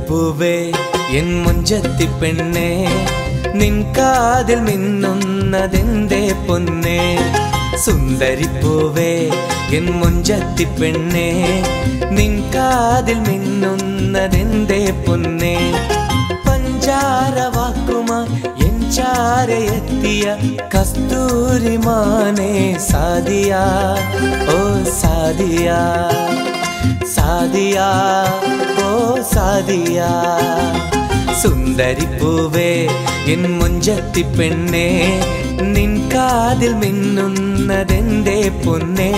സുന്ദരിപ്പൂവേ എൻ മുഞ്ചത്തി പെണ്ണേ നിൻ കാതിൽ മിന്നുന്നതെന്തേ പൊന്നേ സുന്ദരിപ്പൂവേ എൻ മുഞ്ചത്തി പെണ്ണേ നിൻ കാതിൽ മിന്നുന്നതെന്തേ പൊന്നേ പഞ്ചാര വാക്കുമായി എൻ ചാരയെത്തിയ കസ്തൂരിമാനെ സാദിയ ഓ സാദിയ സാദിയ ഓ സാദിയ സുന്ദരിപ്പൂവേ എൻ മുഞ്ചത്തി പെണ്ണേ നിൻ കാതിൽ മിന്നുന്നതെന്തേ പൊന്നേ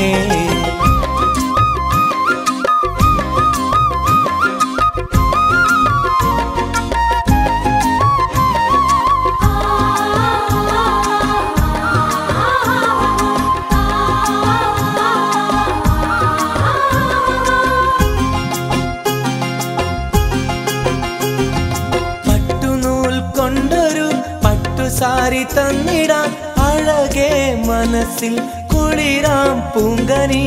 പട്ടുനൂൽ കൊണ്ടൊരു പട്ടുസാരി തന്നിടാം അഴകേ മനസ്സിൽ കുളിരാം പൂങ്കനി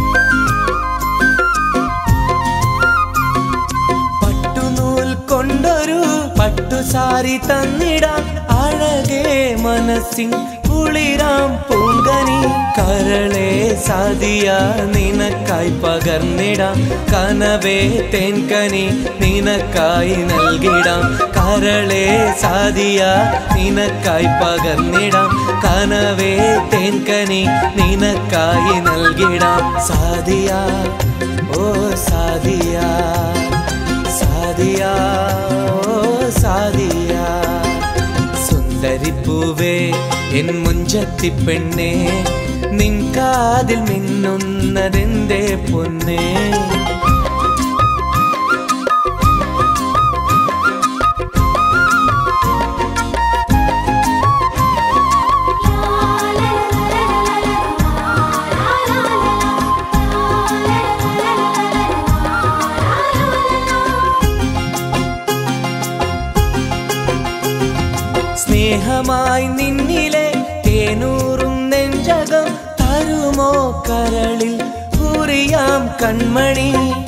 പട്ടുനൂൽ കൊണ്ടൊരു പട്ടുസാരി തന്നിടാം അഴകേ മനസ്സിൻ കുളിരാം പൂങ്കനി കരളെ സാദിയ നിനക്കായി പകർന്നിടാം കനവേ തേൻകനി നിനക്കായി നൽകിടാം കരളെ സാദിയ നിനക്കായി പകർന്നിടാം കനവേ തേൻകനി നിനക്കായി നൽകിടാം സാദിയ ഓ സാദിയ സാദിയ ഓ സാദിയ സുന്ദരിപ്പൂവേ എൻ മുഞ്ചത്തി പെണ്ണേ നിൻ കാതിൽ മിന്നുന്നതെന്തേ പൊന്നേ സ്നേഹമായി നിന്നിലെ തേനൂറും നെഞ്ചകം തരുമോ കരളിൽ കുറിയാം കൺമണി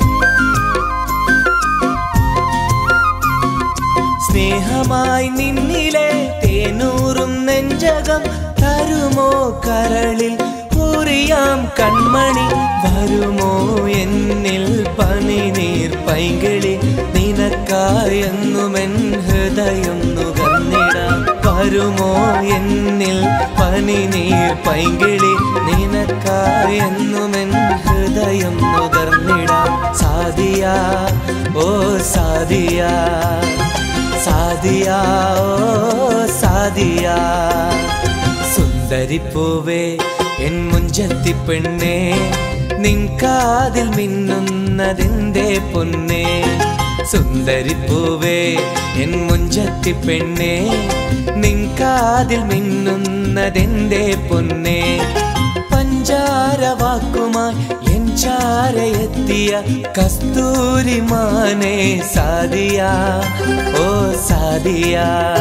സ്നേഹമായി നിന്നിലെ തേനൂറും നെഞ്ചകം തരുമോ കരളിൽ കുറിയാം കൺമണി വരുമോ എന്നിൽ പനിനീർ പൈങ്കിളി നിനക്കായെന്നുമെൻ ഹൃദയം നുകർന്നിടാം വരുമോ എന്നിൽ പനിനീർ പൈങ്കിളി നിനക്കായെന്നുമെൻ ഹൃദയം നുകർന്നിടാം സാദിയ ഓ സാദിയ സാദിയ ഓ സാദിയ സുന്ദരിപ്പൂവേ എൻ മുഞ്ചത്തി പെണ്ണേ നിൻ കാതിൽ മിന്നുന്നതെന്തേ പൊന്നേ സുന്ദരിപ്പൂവേ എൻ മുഞ്ചത്തി പെണ്ണേ നിൻ കാതിൽ മിന്നുന്നതെന്തേ പൊന്നേ പഞ്ചാര വാക്കുമായി എൻ ചാരയെത്തിയ കസ്തൂരിമാനെ സാദിയ ഓ സാദിയ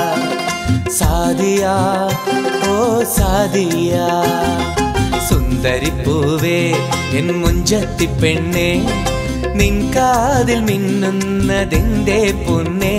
സാദിയ ഓ സാദിയ സുന്ദരിപ്പൂവേ എൻ മുഞ്ചത്തി പെണ്ണേ നിൻ കാതിൽ മിന്നുന്നതെന്തേ പൊന്നേ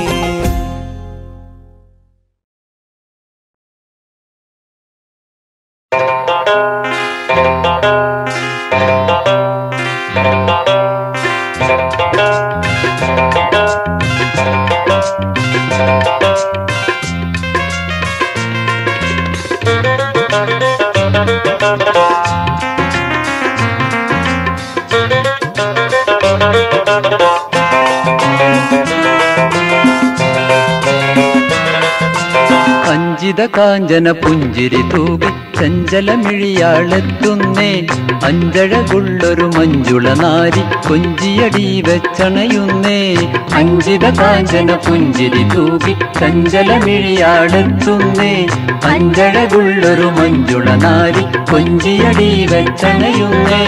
അഞ്ചിത കാഞ്ചന പുഞ്ചിരി തൂകി ചഞ്ചലമിഴിയാളെത്തുന്നേ അഞ്ചഴകുള്ളൊരു മഞ്ജുള നാരി കൊഞ്ചിയടി വെച്ചണയുന്നേ അഞ്ചിത കാഞ്ചന പുഞ്ചിരി തൂകി ചഞ്ചലമിഴിയാളെത്തുന്നേ അഞ്ചഴകുള്ളൊരു മഞ്ജുള നാരി കൊഞ്ചിയടി വെച്ചണയുന്നേ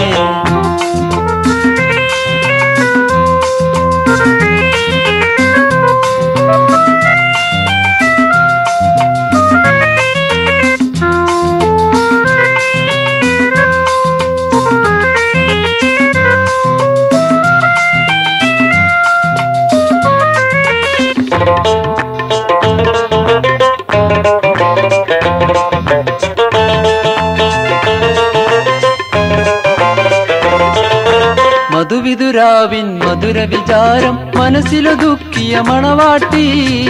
മധുര വിചാരം മനസ്സിലൊതുക്കിയ മണവാട്ടി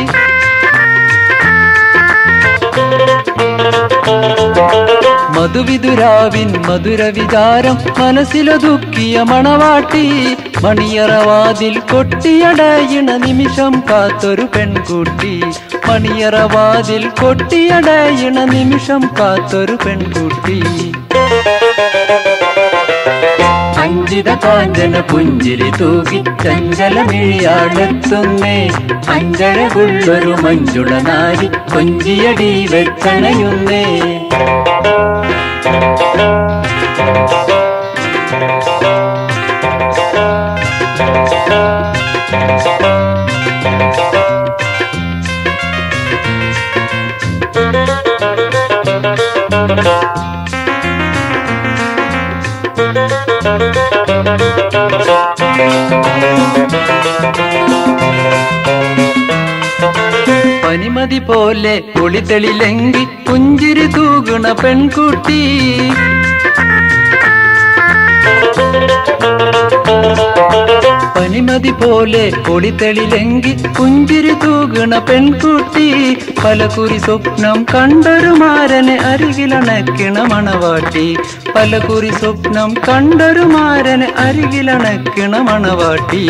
മധുവിതുരാവിൻ മധുര വിചാരം മനസ്സിലൊതുക്കിയ മണവാട്ടി മണിയറവാതിൽ കൊട്ടിയടയിണ നിമിഷം കാത്തൊരു പെൺകുട്ടി മണിയറവാതിൽ കൊട്ടിയടയിണ നിമിഷം കാത്തൊരു പെൺകുട്ടി അഞ്ചിത കാഞ്ചന പുഞ്ചിരി തൂകി ചഞ്ചലമിഴിയാടെത്തുന്നേ അഞ്ചഴകുള്ളൊരു മഞ്ജുള നാരി കൊഞ്ചിയടി വെച്ചണയുന്നേ പനിമതി പോലെ ഒളിതെളിലെങ്കി പുഞ്ചിരി തൂകണ പെൺകുട്ടി പനിമതി പോലെ ഒളിതെളിലെങ്കി പുഞ്ചിരി തൂകണ പെൺകുട്ടി പലകുറി സ്വപ്നം കണ്ടൊരു മാരനെ അരികിലണക്കിണ മണവാട്ടി പലകുറി സ്വപ്നം കണ്ടൊരു മാരനെ അരികിലണക്കിണ മണവാട്ടി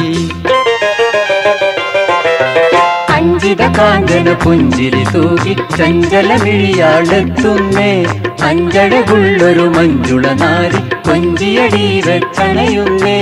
അഞ്ചിത കാഞ്ചന പുഞ്ചിരി തൂകി ചഞ്ചല വിഴിയാളെത്തുന്നേ അഞ്ചഴകുള്ളൊരു മഞ്ജുള നാരി കൊഞ്ചിയടി വെച്ചണയുന്നേ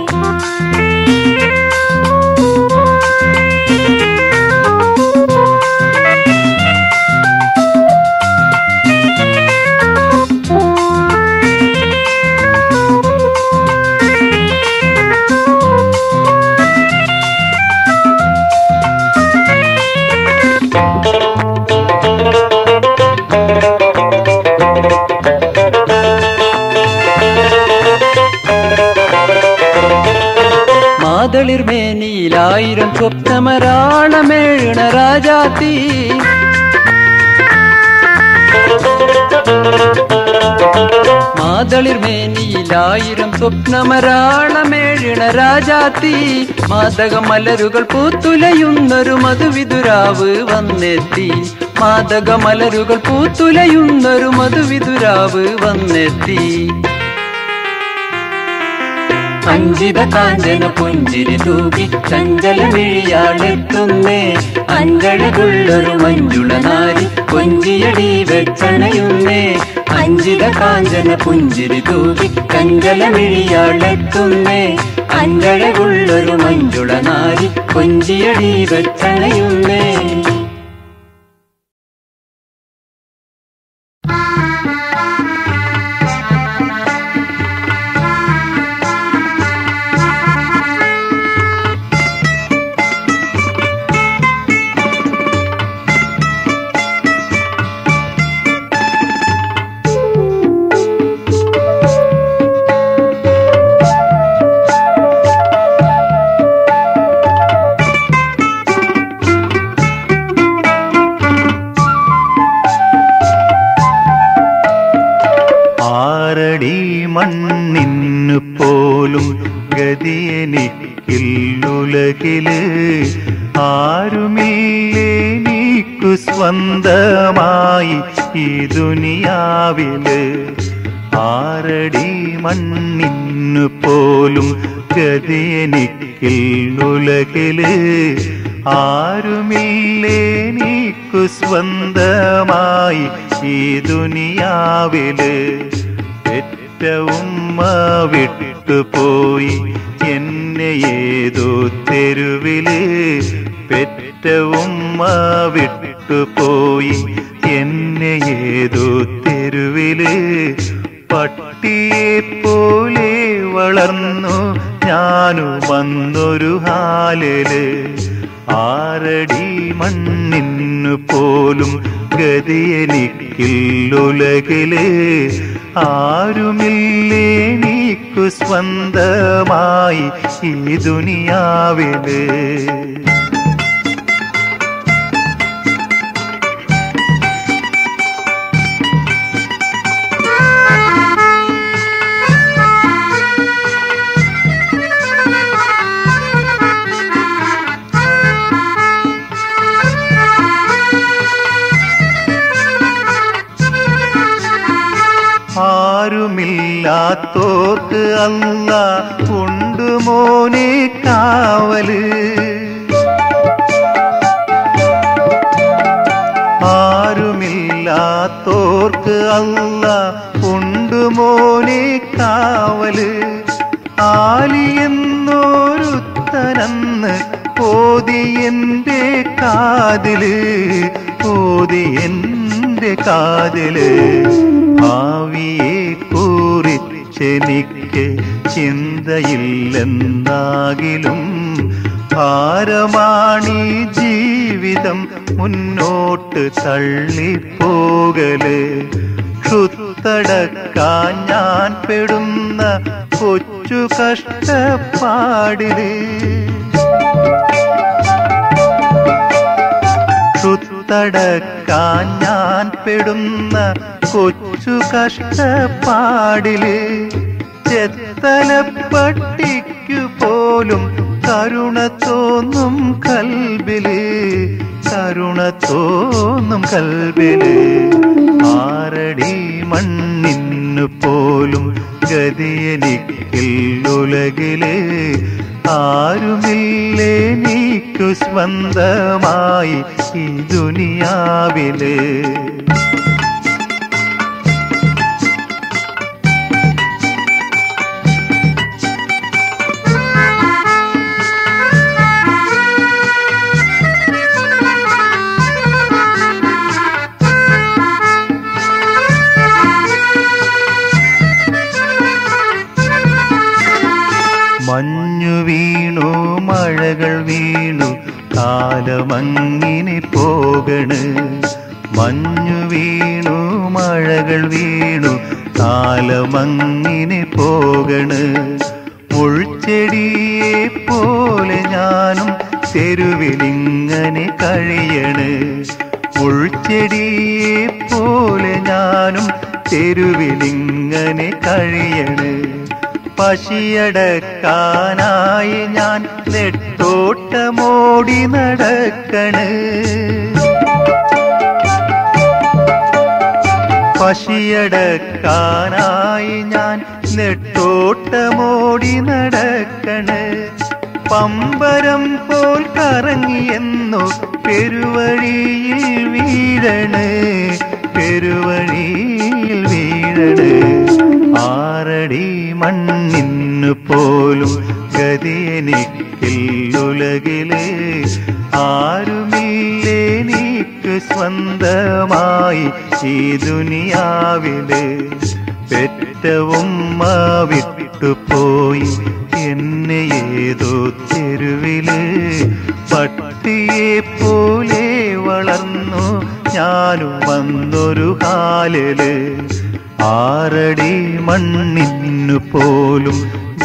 മാതളിർ മേനിയിലായിരം സ്വപ്നമരാളമേഴണ രാജാത്തി മാതളിർ മേനിയിലായിരം സ്വപ്നമരാളമേഴണ രാജാത്തി മാതക മലരുകൾ പൂത്തുലയുന്നൊരു മധുവിതുരാവ് വന്നെത്തി മാതക മലരുകൾ പൂത്തുലയുന്നൊരു മധുവിതുരാവ് വന്നെത്തി അഞ്ചിത കാഞ്ചന പുഞ്ചിരി തൂകി ചഞ്ചല വിഴിയാളെത്തുന്നേ അഞ്ചഴകുള്ളൊരു മഞ്ജുള നാരി കൊഞ്ചിയടി വെച്ചണയുന്നേ അഞ്ചിത കാഞ്ചന പുഞ്ചിരി തൂകി ചഞ്ചല വിഴിയാളെത്തുന്നേ അഞ്ചഴകുള്ളൊരു മഞ്ജുള നാരി കൊഞ്ചിയടി വെച്ചണയുന്നേ ആരടി മണ്ണിന്നു പോലും ഗതിയെനിക്കില്ലുലകില് ആരുമില്ലേ നീക്കു സ്വന്തമായി ഈ ദുനിയാവില് ആരടി മണ്ണിന്നു പോലും ഗതിയെനിക്കില്ലുലകില് ആരുമില്ലേ നീക്കു സ്വന്തമായി ഈ ദുനിയാവില് പെറ്റ ഉമ്മ വിട്ടുപോയി എന്നെ ഏതോ തെരുവില് പെറ്റ ഉമ്മ വിട്ടുപോയി എന്നെ ഏതോ തെരുവില് പട്ടിയെ പോലെ വളർന്നു ഞാനു വന്നൊരു ഹാലില് ആരടി മണ്ണിന്നു പോലും ഗതിയെനിക്കില്ലുലകില് ആരുമില്ലേ നീക്കു സ്വന്തമായി ഈ ദുനിയാവില് Thank you. ആരുമില്ലാത്തോർക്ക് അല്ല ഉണ്ട് മോനെ കാവല് ആരുമില്ലാത്തോർക്ക് അല്ല ഉണ്ട് മോനെ കാവല് ആലിയെന്നോരുത്തനന്ന് ഓതി എൻ്റെ കാതില് ഓതി എൻ്റെ കാതില് ഭാവിയെ കുറിച്ചെനിക്ക് ചിന്തയില്ലെന്നാകിലും ഭാരമാണീ ജീവിതം മുന്നോട്ട് തള്ളിപ്പോകല് ക്ഷുത്തടക്കാൻ ഞാൻ പെടുന്ന കൊച്ചു കഷ്ടപ്പാടില് ക്ഷുത്തടക്കാൻ ഞാൻ പെടുന്ന കൊച്ചു കഷ്ടപ്പാടില് ചെത്തലപ്പട്ടിക്കു പോലും കരുണ തോന്നും കൽബില് കരുണ തോന്നും കൽബില് ആരടി മണ്ണിനു പോലും ഗതിയെനിക്കില്ലുലകില് ആരുമില്ലേ നീക്കു സ്വന്തമായി ഈ ദുനിയാവില് മഞ്ഞു വീണു മഴകൾ വീണു കാലമങ്ങിനെ പോകണ് മഞ്ഞു വീണു മഴകൾ വീണു കാലമങ്ങിനെ പോകണ് മുൾച്ചെടിയെ പോലെ ഞാനും തെരുവിലിങ്ങനെ കഴിയണ് മുൾച്ചെടിയെ പോലെ ഞാനും തെരുവിലിങ്ങനെ കഴിയണ് പശിയടക്കാനായി ഞാൻ നെട്ടോട്ടമോടി നടക്കണ് പശിയടക്കാനായി ഞാൻ നെട്ടോട്ടമോടി നടക്കണ് പമ്പരം പോൽ കറങ്ങിയെന്നു പെരുവഴിയിൽ വീഴണ് പെരുവഴിയിൽ വീഴണ് ആറടി മണ്ണിന്നു പോലും ഗതിയെനിക്കില്ലുലകില് ആരുമില്ലേ നീക്ക് സ്വന്തമായി ഈ ദുനിയാവില് പെറ്റവുമ്മ വിട്ടുപോയി എന്നെ ഏതോ തെരുവില് പട്ടിയെ പോലെ വളർന്നു ഞാനും വന്നൊരു കാലില് ആറടി മണ്ണിന്നു പോലും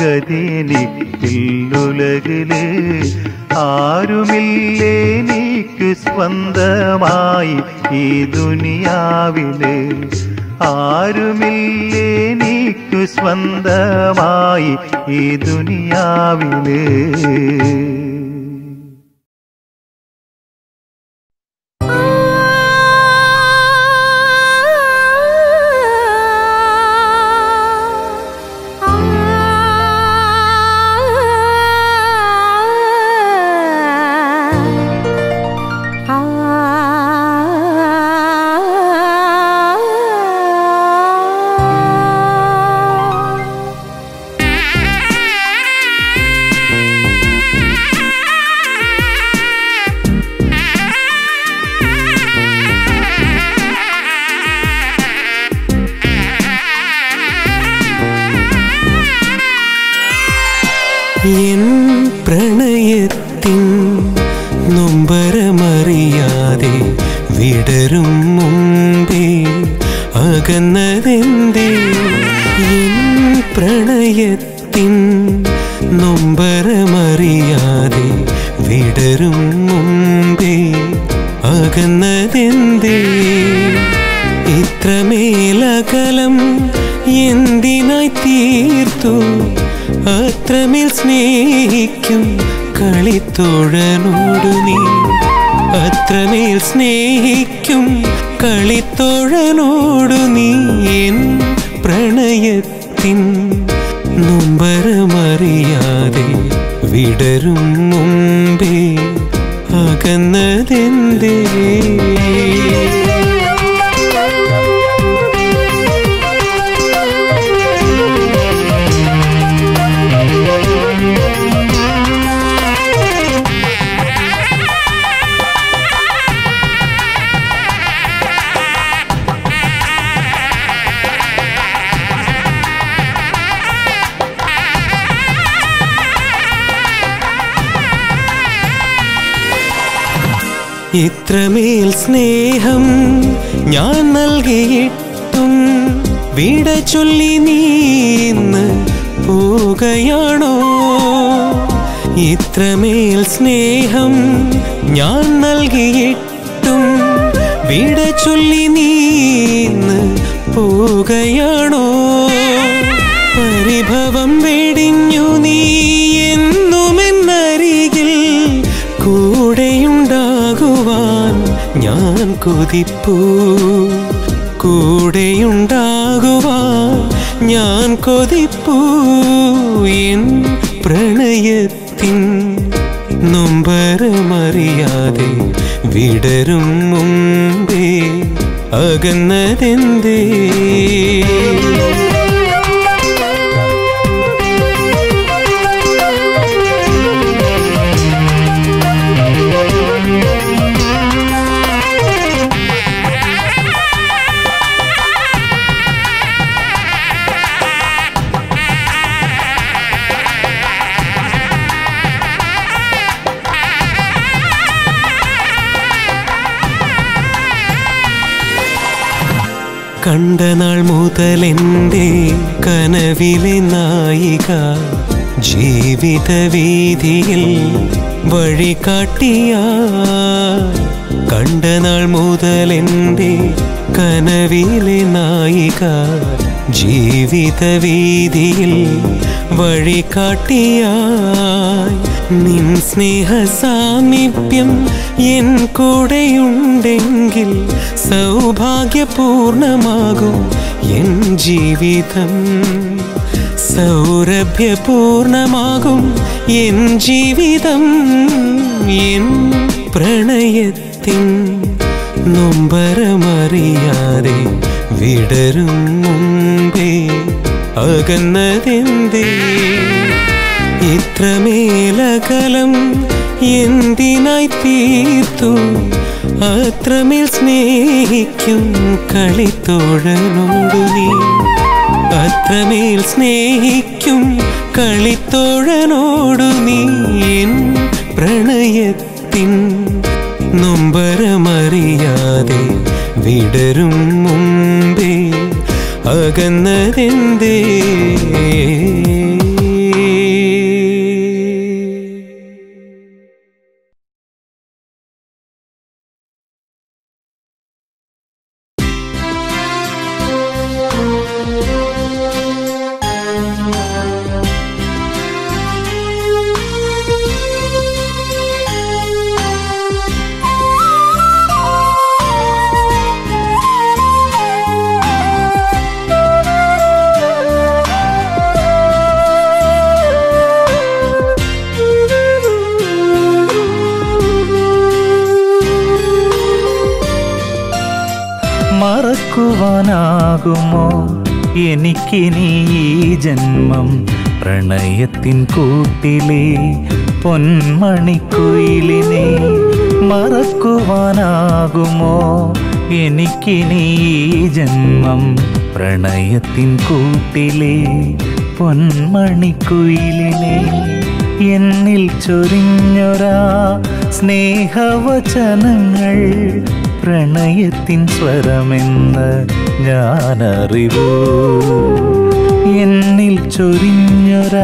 ഗതിനിക്കില്ലുലകില് ആരുമില്ലേ നീക്ക് സ്വന്തമായി ഈ ദുനിയാവില് ആരുമില്ലേ നീക്കു സ്വന്തമായി ഈ ദുനിയാവില് എൻ പ്രണയത്തിൻ നൊമ്പരമറിയാതെ വിടരും മുമ്പേ അകന്നതെന്തേ എൻ പ്രണയത്തിൻ നൊമ്പരമറിയാതെ വിടരും മുമ്പേ അകന്നതെന്തേ ഇത്രമേലകലം എന്തിനായി തീർത്തു അത്രമേൽ സ്നേഹിക്കും കളിത്തോഴനോടു നീ അത്രമേൽ സ്നേഹിക്കും കളിത്തോഴനോടു നീ എൻ പ്രണയത്തിൻ നൊമ്പരമറിയാതെ വിടരും മുമ്പേ അകന്നതെന്തേ ഇത്രമേൽ സ്നേഹം ഞാൻ നൽകിയിട്ടും വിട ചൊല്ലി നീ ഇന്ന് പോകയാണോ ഇത്രമേൽ സ്നേഹം ഞാൻ നൽകിയിട്ടും വിട ചൊല്ലി നീ ഇന്ന് പോകയാണോ പരിഭവം വെടിഞ്ഞു നീ എന്നുമെന്നരികിൽ കൂടെയുണ്ടാകുവാൻ ഞാൻ കൊതിപ്പൂ കൂടെയുണ്ടാകുവാൻ ഞാൻ കൊതിപ്പൂ എൻ പ്രണയത്തിൻ നൊമ്പരമറിയാതെ വിടരും മുമ്പേ അകന്നതെന്തേ കണ്ട നാൾ മുതലെൻ്റെ കനവിലെ നായിക ജീവിത വീതിയിൽ വഴി കാട്ടിയ കണ്ട നാൾ മുതലെൻ്റെ കനവിലെ നായിക ജീവിത വീതിയിൽ വഴി കാട്ടിയായി നിൻ സ്നേഹ സാമീപ്യം എൻ കൂടെയുണ്ടെങ്കിൽ സൗഭാഗ്യപൂർണമാകും എൻ ജീവിതം സൗരഭ്യപൂർണമാകും എൻ ജീവിതം എൻ പ്രണയത്തിൻ നൊമ്പരമറിയാതെ വിടരും മുമ്പേ അകന്നതെന്തേ ഇത്രമേലകലം എന്തിനായി തീർത്തു അത്രമേൽ സ്നേഹിക്കും കളിത്തോഴനോടു നീ അത്രമേൽ സ്നേഹിക്കും കളിത്തോഴനോടു നീ എൻ പ്രണയത്തിൻ നൊമ്പരമറിയാതെ വിടരും മുമ്പേ അകന്നതെന്തേ മറക്കുവാനാകുമോ എനിക്കിനി ഈ ജന്മം പ്രണയത്തിൻ കൂട്ടിലെ പൊന്മണിക്കുയിലിനെ മറക്കുവാനാകുമോ എനിക്കിനി ഈ ജന്മം പ്രണയത്തിൻ കൂട്ടിലെ പൊന്മണിക്കുയിലിനെ എന്നിൽ ചൊരിഞ്ഞൊരാ സ്നേഹവചനങ്ങൾ പ്രണയത്തിൻ സ്വരമെന്ന് ഞാനറിവൂ എന്നിൽ ചൊരിഞ്ഞൊരാ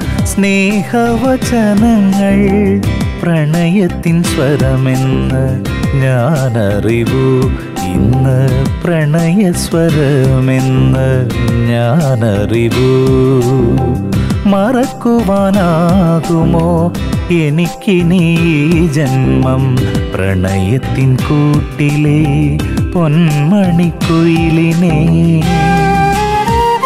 സ്നേഹവചനങ്ങൾ പ്രണയത്തിൻ സ്വരമെന്ന് ഞാനറിവൂ ഇന്ന് പ്രണയസ്വരമെന്ന് ഞാനറിവൂ മറക്കുവാനാകുമോ എനിക്കിനി ഈ ജന്മം പ്രണയത്തിൻ കൂട്ടിലെ പൊന്മണിക്കുയിലിനെ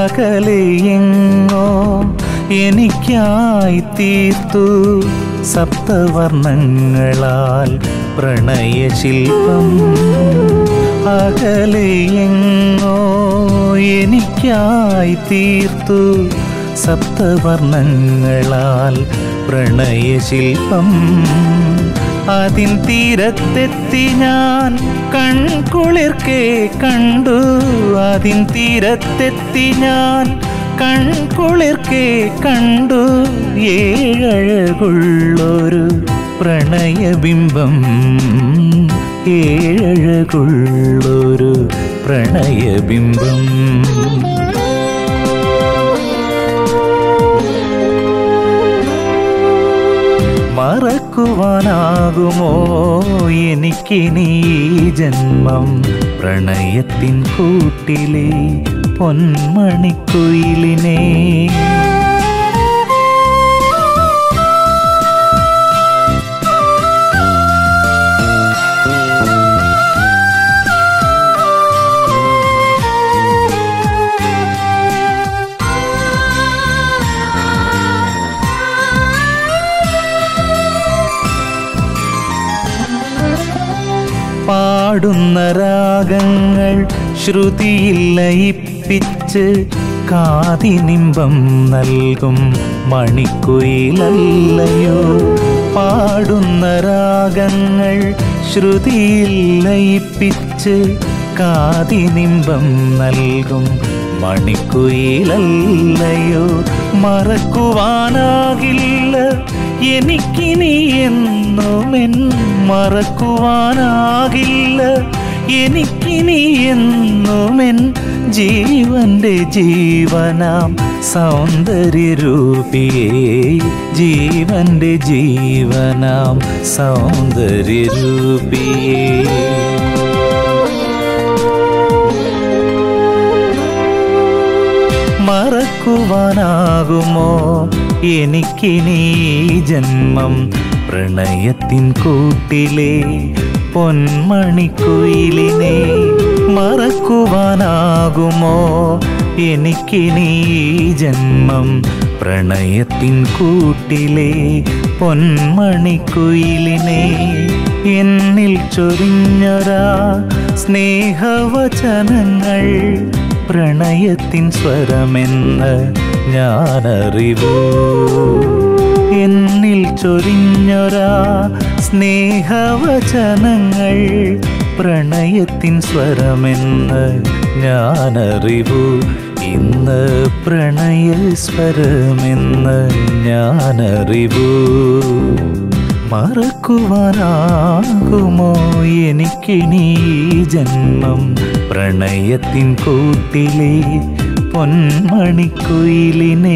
അകലെയെങ്ങോ എനിക്കായി തീർത്തു സപ്തവർണ്ണങ്ങളാൽ പ്രണയശില്പം അകലെയെങ്ങോ എനിക്കായി തീർത്തു സപ്തവർണ്ണങ്ങളാൽ പ്രണയശില്പം അതിൻ തീരത്തെത്തി ഞാൻ കൺകുളിർക്കെ കണ്ടു അതിൻ തീരത്തെത്തി ഞാൻ കൺകുളിർക്കെ കണ്ടു ഏഴഴകുള്ളൊരു പ്രണയബിംബം ഏഴഴകുള്ളൊരു പ്രണയബിംബം മറക്കുവാനാകുമോ എനിക്കിനി ഈ ജന്മം പ്രണയത്തിൻ കൂട്ടിലെ പൊന്മണിക്കുയിലിനെ പാടുന്ന രാഗങ്ങൾ ശ്രുതിയിൽ ലയിപ്പിച്ച് കാതിനിമ്പം നൽകും മണിക്കുയിലല്ലയോ പാടുന്ന രാഗങ്ങൾ ശ്രുതിയിൽ ലയിപ്പിച്ച് കാതിനിമ്പം നൽകും മണിക്കുയിലല്ലയോ മറക്കുവാനാകില്ല എനിക്കിനി എന്നുമെൻ മറക്കുവാനാകില്ല എനിക്കിനി എന്നുമെൻ ജീവന്റെ ജീവനാം സൗന്ദര്യരൂപിയേ ജീവന്റെ ജീവനാം സൗന്ദര്യരൂപിയേ മറക്കുവാനാകുമോ എനിക്കിനി ഈ ജന്മം പ്രണയത്തിൻ കൂട്ടിലെ പൊന്മണിക്കുയിലിനെ മറക്കുവാനാകുമോ എനിക്കിനി ഈ ജന്മം പ്രണയത്തിൻ കൂട്ടിലെ പൊന്മണിക്കുയിലിനെ എന്നിൽ ചൊരിഞ്ഞൊരാ സ്നേഹവചനങ്ങൾ പ്രണയത്തിൻ സ്വരമെന്ന് ഞാനറിവൂ എന്നിൽ ചൊരിഞ്ഞൊരാ സ്നേഹവചനങ്ങൾ പ്രണയത്തിൻ സ്വരമെന്ന് ഞാനറിവൂ ഇന്ന് പ്രണയ സ്വരമെന്ന് ഞാനറിവൂ മറക്കുവാനാകുമോ എനിക്കിനി ഈ ജന്മം പ്രണയത്തിൻ കൂട്ടിലെ പൊന്മണിക്കുയിലിനെ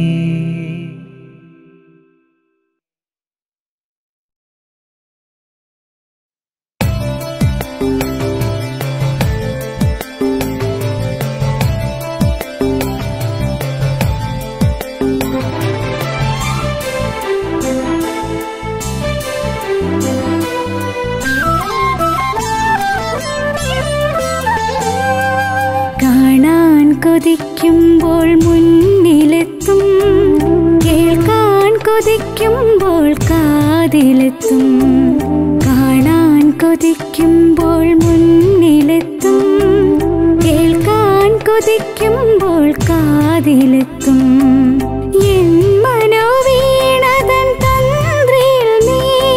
കാണാൻ കൊതിക്കുമ്പോൾ മുന്നിലെത്തും കേൾക്കാൻ കൊതിക്കുമ്പോൾ കാതിലെത്തും കാണാൻ കൊതിക്കുമ്പോൾ മുന്നിലെത്തും കേൾക്കാൻ കൊതിക്കുമ്പോൾ കാതിലെത്തും എൻ മനോവീണതൻ തന്ത്രിയിൽ നീ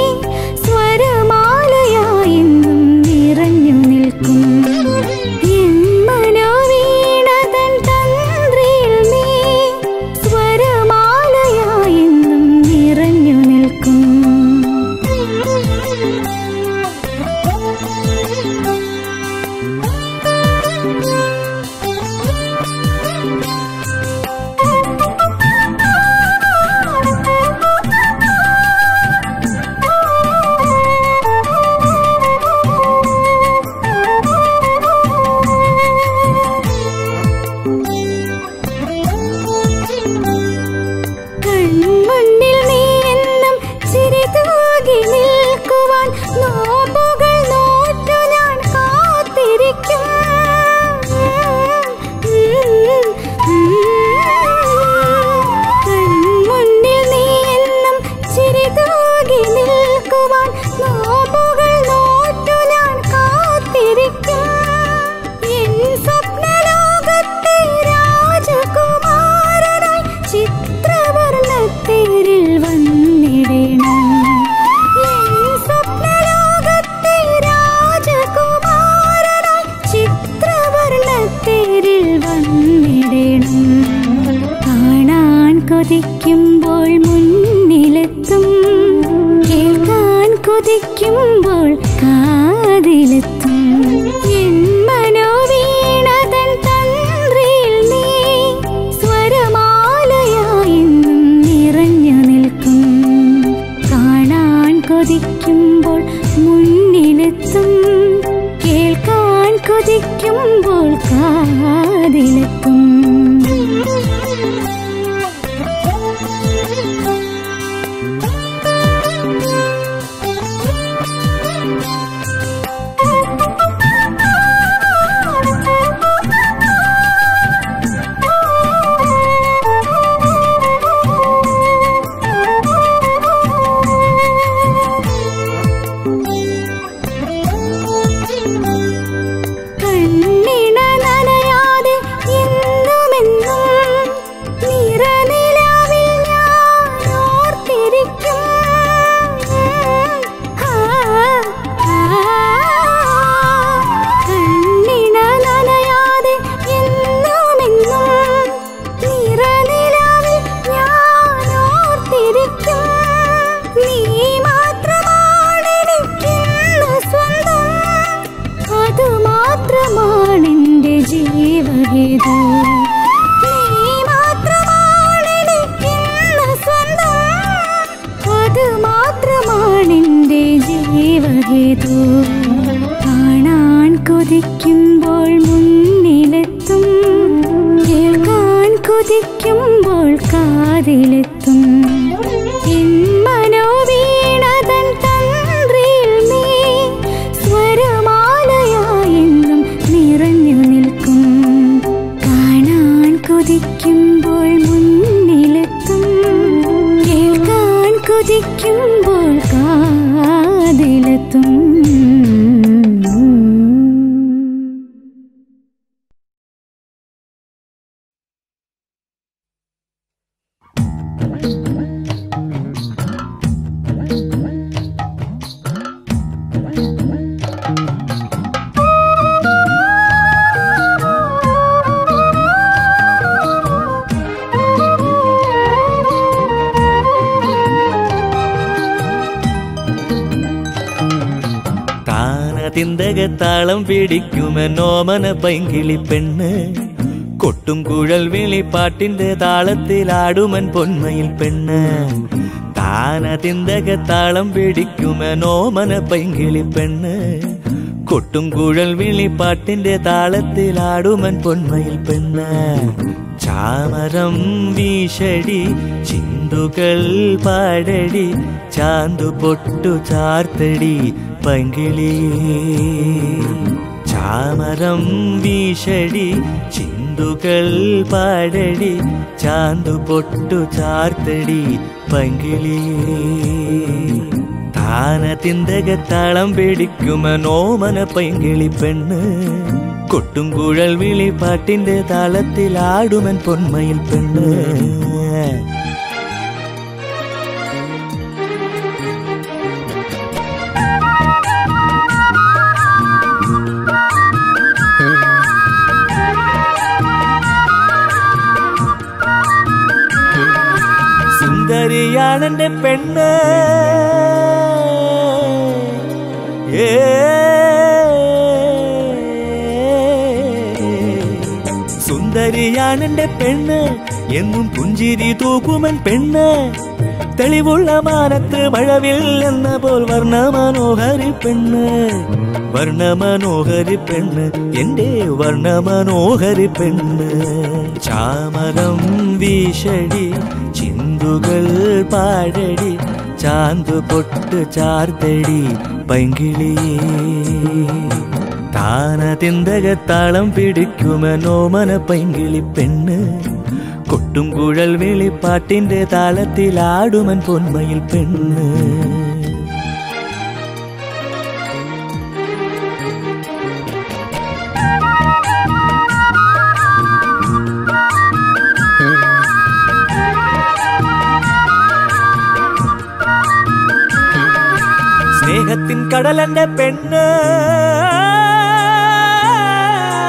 സ്വരമാലയായെന്നും നിറഞ്ഞു നിൽക്കും എൻ മനോവീണതൻ തന്ത്രിയിൽ നീ സ്വരമാലയായെന്നും നിറഞ്ഞു നിൽക്കും കൺമുന്നിൽ നീ എന്നും ചിരി തൂകി നിൽക്കുവാൻ നോമ്പുകൾ നോറ്റു ഞാൻ കാത്തിരിക്കും കൊതിക്കുമ്പോൾ മുന്നിലെത്തും കേൾക്കാൻ കൊതിക്കുമ്പോൾ കാതിലെത്തും എൻ മനോവീണതൻ തന്ത്രിയിൽ നീ സ്വരമാലയായെന്നും നിറഞ്ഞു നിൽക്കും കാണാൻ കൊതിക്കുമ്പോൾ മുന്നിലെത്തും കേൾക്കാൻ കൊതിക്കുമ്പോൾ കാതിലെത്തും കണ്ണിണ നനയാതെ എന്നുമെന്നും നിറനിലാവിൽ ഞാൻ ഓർത്തിരിക്കും ആ, ആ, കണ്ണിണ നനയാതെ എന്നുമെന്നും നിറനിലാവിൽ ഞാൻ ഓർത്തിരിക്കും നീ മാത്രമാണെനിക്കിന്ന് സ്വന്തം അത് മാത്രമാണെന്റെ ജീവഗീതം നീ മാത്രമാണെനിക്കിന്ന് സ്വന്തം അത് മാത്രമാണെന്റെ ജീവഗീതം കാണാൻ കൊതിക്കുമ്പോൾ മുന്നിലെത്തും കേൾക്കാൻ കൊതിക്കുമ്പോൾ കാതിലെത്തും എൻ മനോവീണതൻ തന്ത്രിയിൽ നീ സ്വരമാലയായെന്നും നിറഞ്ഞു നിൽക്കും കാണാൻ കൊതിക്കുമ്പോൾ മുന്നിലെത്തും കേൾക്കാൻ കൊതിക്കുമ്പോൾ കാതിലെത്തും താളത്തിന്തകത്താളം പിടിക്കുമെന്നോമന പൈങ്കിളി പെണ്ണ് കൊട്ടും കുഴൽ വിളി പാട്ടിന്റെ താളത്തിലാടുമൻ പൊന്മയിൽ പെണ്ണ് താനതിന്തകത്താളം പിടിക്കുമെന്നോമന പൈങ്കിളി പെണ്ണ് കൊട്ടും കുഴൽ വിളി പാട്ടിന്റെ താളത്തിലാടുമൻ പൊന്മയിൽ പെണ്ണ് ചാമരം വീശടി ചിന്തുകൾ പാടടി ചാന്തു പൊട്ടു ചാർത്തടി പങ്കിളി ചാമരം വീശടി ചിന്തുകൾ പാടടി ചാന്തു പൊട്ടു ചാർത്തടി പങ്കിളി താനത്തിന്തകത്താളം പിടിക്കുമനോമന പൈങ്കിളി പെണ്ണ് കൊട്ടും കുഴൽ വിളി പാട്ടിന്റെ താളത്തിലാടുമൻ പൊന്മയിൽ പെണ്ണ് സുന്ദരിയാണെന്റെ പെണ്ണ് ഏ സുന്ദരിയാണെന്റെ പെണ്ണ് എന്നും പുഞ്ചിരി തൂക്കുമൻ പെണ്ണ് തെളിവുള്ള മാനത്ത് മഴവിൽ എന്ന പോൽ വർണ്ണമനോഹരി പെണ്ണ് വർണ്ണമനോഹരി പെണ്ണ് എന്റെ വർണ്ണമനോഹരി പെണ്ണ് ചാമരം വീശടി ചിന്തുകൾ പാടടി ചാന്തു പൊട്ട് ചാർത്തടി പൈങ്കിളിയേ താനതിന്തകത്താളം പിടിക്കുമെന്നോമന പൈങ്കിളി പെണ്ണ് കൊട്ടും കുഴൽ വിളിപ്പാട്ടിന്റെ താളത്തിലാടുമൻ പൊന്മയിൽ പെണ്ണ് സ്നേഹത്തിൻ കടലന്റെ പെണ്ണ്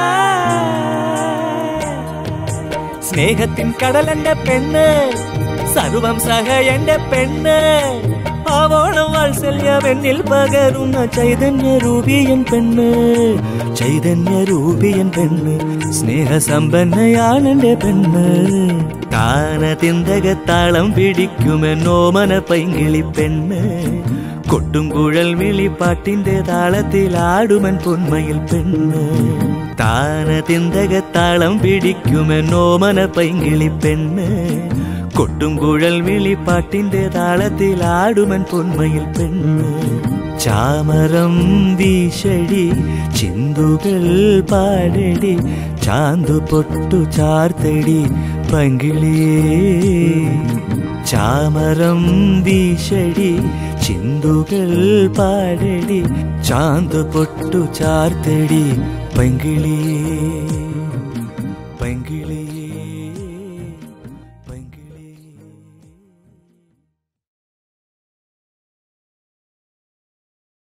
സ്നേഹത്തിൻ കടലന്റെ പെണ്ണ് സർവം സഹ എന്റെ പെണ്ണ് ആവോളം വാത്സല്യം എന്നിൽ പകരുന്ന ചൈതന്യ രൂപിയൻ പെണ്ണ് ചൈതന്യ രൂപിയൻ പെണ്ണ് സ്നേഹസമ്പന്നയാണെന്റെ പെണ്ണ് താന തിന്തകത്താളം പിടിക്കുമെന്നോമന പൈങ്കിളി പെണ്ണ് കൊട്ടും കുഴൽ വിളിപ്പാട്ടിന്റെ താളത്തിൽ ആടുമൻ പൊന്മയിൽ പെണ്ണ് താന തിന്തകത്താളം പിടിക്കുമെന്നോമന പൈങ്കിളി പെണ്ണ് കൊട്ടും കുഴൽ വിളിപ്പാട്ടിന്റെ താളത്തിൽ ആടുമൻ പൊന്മയിൽ പെണ്ണ് ചാമരം വീശടി ചിന്തുകൾ പാടടി ചാന്തു പൊട്ടു ചാർത്തടി പങ്കിളിയേ ചാമരം വീശടി ചിന്തുകൾ പാടടി ചാന്തു പൊട്ടു ചാർത്തടി പങ്കിളിയേ പങ്കിളി